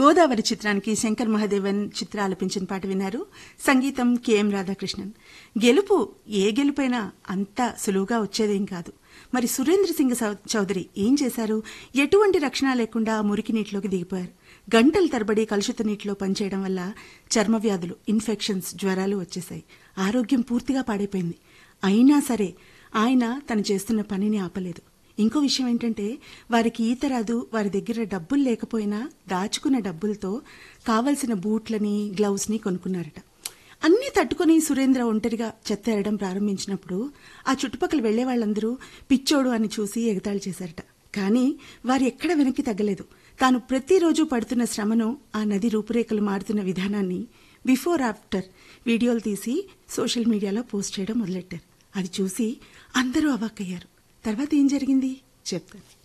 గోదావరి చిత్రానికి శంకర్ మహాదేవన్ చిత్ర ఆలపించిన పాట విన్నారు సంగీతం కెఎం రాధాకృష్ణన్ గెలుపు ఏ గెలుపైనా అంత సులువుగా వచ్చేదేం కాదు మరి సురేంద్ర సింగ్ సౌ- చౌదరి ఏం చేశారు ఎటువంటి రక్షణ లేకుండా మురికి నీటిలోకి దిగిపోయారు గంటల తరబడి కలుషిత నీటిలో పనిచేయడం వల్ల చర్మ వ్యాధులు ఇన్ఫెక్షన్స్ జ్వరాలు వచ్చేసాయి ఆరోగ్యం పూర్తిగా పాడైపోయింది అయినా సరే ఆయన తను చేస్తున్న పనిని ఆపలేదు ఇంకో విషయం ఏంటంటే వారికి ఈత రాదు వారి దగ్గర డబ్బులు లేకపోయినా దాచుకున్న డబ్బులతో కావలసిన బూట్లని గ్లౌస్ని కొనుక్కున్నారట అన్నీ తట్టుకుని సురేంద్ర ఒంటరిగా చెత్త ఎరడం ప్రారంభించినప్పుడు ఆ చుట్టుపక్కల వెళ్లే వాళ్ళందరూ పిచ్చోడు అని చూసి ఎగతాళి చేశారట కానీ వారు ఎక్కడ వెనక్కి తగ్గలేదు తాను ప్రతిరోజు పడుతున్న శ్రమను ఆ నది రూపురేఖలు మారుతున్న విధానాన్ని బిఫోర్ ఆఫ్టర్ వీడియోలు తీసి సోషల్ మీడియాలో పోస్ట్ చేయడం మొదలెట్టారు అది చూసి అందరూ అవాక్కయ్యారు తర్వాత ఏం జరిగింది చెప్తాను